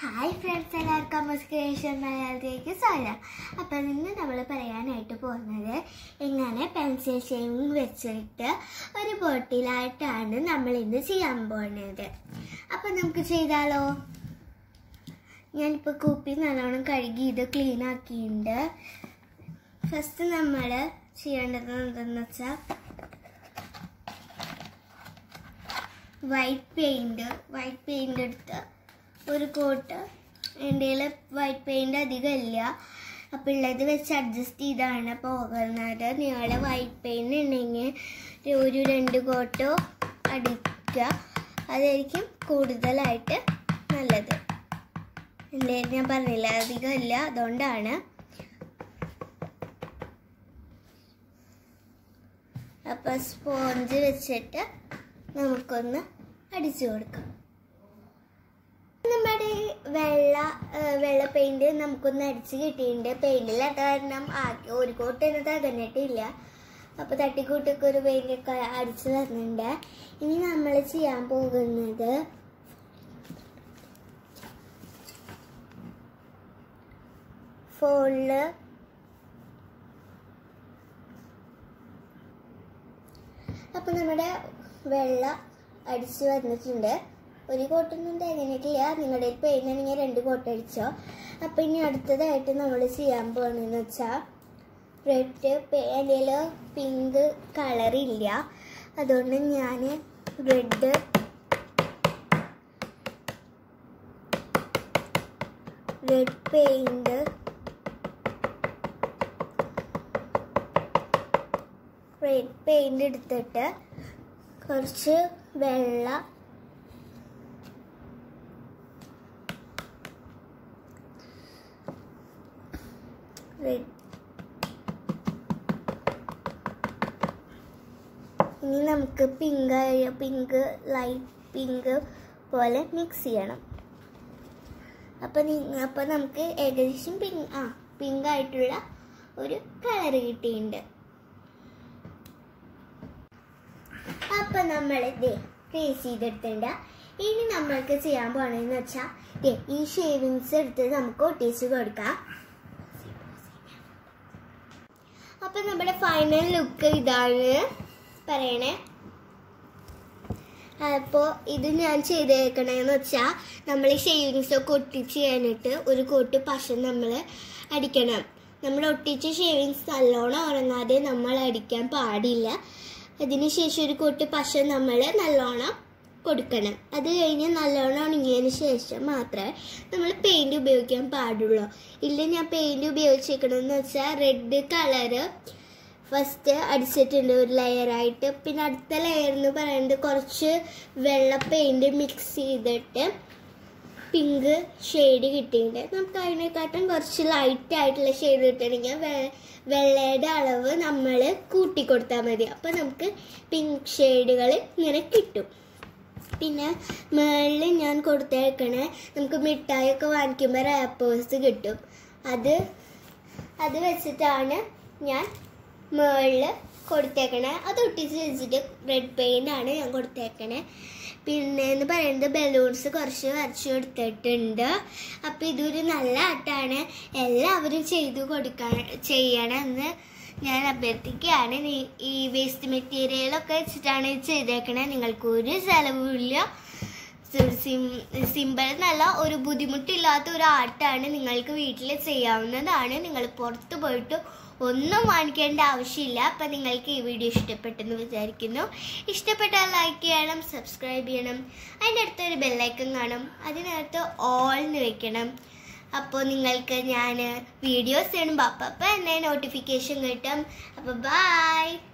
hi friends എല്ലാവർക്കും അമ്മസ് creation മലയാളത്തിലേക്ക് സ്വാഗതം അപ്പം ഇന്ന് നമ്മൾ പറയാനായിട്ട് പോകുന്നത് എങ്ങനെ പെൻസിൽ ഷേവിങ് വെച്ചിട്ട് ഒരു ബോട്ടിലായിട്ടാണ് നമ്മൾ ഇന്ന് ചെയ്യാൻ പോകുന്നത് അപ്പം നമുക്ക് ചെയ്താലോ ഞാനിപ്പോൾ കുപ്പി നല്ലോണം കഴുകി ഇത് ക്ലീൻ ആക്കിയിട്ടുണ്ട് ഫസ്റ്റ് നമ്മൾ ചെയ്യേണ്ടത് എന്തെന്ന് വെച്ചാൽ വൈറ്റ് പെയിൻറ് വൈറ്റ് പെയിൻറ് എടുത്ത് ഒരു കോട്ട് എൻ്റെ വൈറ്റ് പെയിൻറ് അധികം ഇല്ല അപ്പോൾ ഉള്ളത് വെച്ച് അഡ്ജസ്റ്റ് ചെയ്താണ് പോകുന്നത് നിങ്ങൾ വൈറ്റ് പെയിൻറ് ഉണ്ടെങ്കിൽ ഒരു രണ്ട് കോട്ടോ അടിക്കുക അതായിരിക്കും കൂടുതലായിട്ട് നല്ലത് എൻ്റെ ഞാൻ പറഞ്ഞില്ല അധികം ഇല്ല അതുകൊണ്ടാണ് അപ്പോൾ സ്പോഞ്ച് വെച്ചിട്ട് നമുക്കൊന്ന് അടിച്ചു കൊടുക്കാം നമ്മുടെ വെള്ള ഏഹ് വെള്ള പെയിന്റ് നമുക്കൊന്ന് അടിച്ച് കിട്ടിയിട്ടുണ്ട് പെയിന്റില്ലാത്ത കാരണം ആകെ ഒരു കോട്ട് തന്നെ തകർന്നിട്ടില്ല അപ്പോൾ തട്ടിക്കൂട്ടൊക്കെ ഒരു പെയിന്റ് ഒക്കെ അടിച്ച് തരുന്നുണ്ട് ഇനി നമ്മൾ ചെയ്യാൻ പോകുന്നത് ഫോണില് അപ്പൊ നമ്മുടെ വെള്ള അടിച്ചു വന്നിട്ടുണ്ട് ഒരു കോട്ടൊന്നും തികഞ്ഞിട്ടില്ല നിങ്ങളുടെ പെയിൻ ആണെങ്കിൽ രണ്ട് കോട്ട് അടിച്ചോ അപ്പൊ ഇനി അടുത്തതായിട്ട് നമ്മൾ ചെയ്യാൻ പോകണെന്ന് വെച്ചാൽ റെഡ് എൻ്റെ പിങ്ക് കളറില്ല അതുകൊണ്ട് ഞാൻ red red paint red paint എടുത്തിട്ട് കുറച്ച് വെള്ള റെഡ് ഇനി നമുക്ക് പിങ്ക് പിങ്ക് ലൈറ്റ് പിങ്ക് പോലെ മിക്സ് ചെയ്യണം അപ്പം അപ്പം നമുക്ക് ഏകദേശം പിങ്ക് ആ പിങ്ക് ആയിട്ടുള്ള ഒരു കളർ കിട്ടിയിട്ടുണ്ട് അപ്പൊ നമ്മൾ ദേ ക്രീസ് ചെയ്തെടുത്തിട്ടുണ്ട് ഇനി നമ്മൾക്ക് ചെയ്യാൻ പോണെന്ന് വെച്ചാൽ ദേ ഈ ഷേവിങ്സ് എടുത്ത് നമുക്ക് ഒട്ടിച്ച് കൊടുക്കാം അപ്പൊ നമ്മുടെ ഫൈനൽ ലുക്ക് ഇതാണ് പറയണേ അപ്പോൾ ഇത് ഞാൻ ചെയ്തേക്കണേന്ന് വെച്ചാൽ നമ്മൾ ഈ ഷേവിങ്സ് ഒക്കെ ഒട്ടിച്ച് കഴിഞ്ഞിട്ട് ഒരു കോട്ട് പശ നമ്മൾ അടിക്കണം നമ്മൾ ഒട്ടിച്ച ഷേവിങ്സ് നല്ലോണം ഉറങ്ങാതെ നമ്മൾ അടിക്കാൻ പാടില്ല അതിനുശേഷം ഒരു കോട്ട് പശ നമ്മൾ നല്ലോണം കൊടുക്കണം അത് കഴിഞ്ഞ് നല്ലോണം ഉണങ്ങിയതിന് ശേഷം മാത്രമേ നമ്മൾ പെയിൻറ് ഉപയോഗിക്കാൻ പാടുള്ളൂ ഇല്ല ഞാൻ പെയിൻറ് ഉപയോഗിച്ചേക്കണമെന്ന് വെച്ചാൽ റെഡ് കളറ് ഫസ്റ്റ് അടിച്ചിട്ടുണ്ട് ഒരു ലെയറായിട്ട് പിന്നെ അടുത്ത ലെയർ എന്ന് പറയുന്നത് കുറച്ച് വെള്ള പെയിൻറ് മിക്സ് ചെയ്തിട്ട് പിങ്ക് ഷെയ്ഡ് കിട്ടിയിട്ടുണ്ട് നമുക്ക് അതിനെക്കാട്ടും കുറച്ച് ലൈറ്റ് ആയിട്ടുള്ള ഷെയ്ഡ് കിട്ടണമെങ്കിൽ വെള്ളയുടെ അളവ് നമ്മൾ കൂട്ടി കൊടുത്താൽ മതി അപ്പോൾ നമുക്ക് പിങ്ക് ഷെയ്ഡുകൾ ഇങ്ങനെ കിട്ടും പിന്നെ മേളിൽ ഞാൻ കൊടുത്തേക്കണേ നമുക്ക് മിഠായിയൊക്കെ വാങ്ങിക്കുമ്പോൾ റാപ്പേഴ്സ് കിട്ടും അത് അത് വെച്ചിട്ടാണ് ഞാൻ മേളിൽ കൊടുത്തേക്കണേ അത് ഒട്ടിച്ച് വെച്ചിട്ട് റെഡ് പെയിൻ്റ് ആണ് ഞാൻ കൊടുത്തേക്കണേ പിന്നെ എന്ന് പറയുന്നത് ബലൂൺസ് കുറച്ച് വരച്ചു കൊടുത്തിട്ടുണ്ട് അപ്പം ഇതൊരു നല്ല ആട്ടാണ് എല്ലാവരും ചെയ്തു കൊടുക്കാൻ ചെയ്യണമെന്ന് ഞാൻ അഭ്യർത്ഥിക്കുകയാണ് ഈ- ഈ വേസ്റ്റ് മെറ്റീരിയലൊക്കെ വെച്ചിട്ടാണ് ഇത് ചെയ്തേക്കണേ നിങ്ങൾക്ക് ഒരു ചിലവുമില്ല സിമ്പിൾ എന്നല്ല ഒരു ബുദ്ധിമുട്ടില്ലാത്ത ഒരു ആർട്ടാണ് നിങ്ങൾക്ക് വീട്ടിൽ ചെയ്യാവുന്നതാണ് നിങ്ങൾ പുറത്ത് പോയിട്ട് ഒന്നും വാങ്ങിക്കേണ്ട ആവശ്യമില്ല അപ്പം നിങ്ങൾക്ക് ഈ വീഡിയോ ഇഷ്ടപ്പെട്ടെന്ന് വിചാരിക്കുന്നു ഇഷ്ടപ്പെട്ടാൽ ലൈക്ക് ചെയ്യണം സബ്സ്ക്രൈബ് ചെയ്യണം അതിൻ്റെ അടുത്തൊരു ബെല്ലൈക്കൺ കാണും അതിനകത്ത് ഓൾ എന്ന് വെക്കണം അപ്പോൾ നിങ്ങൾക്ക് ഞാൻ വീഡിയോസ് ചെയ്യുമ്പോൾ അപ്പം അപ്പം എന്നെ നോട്ടിഫിക്കേഷൻ കിട്ടും അപ്പോൾ ബായ്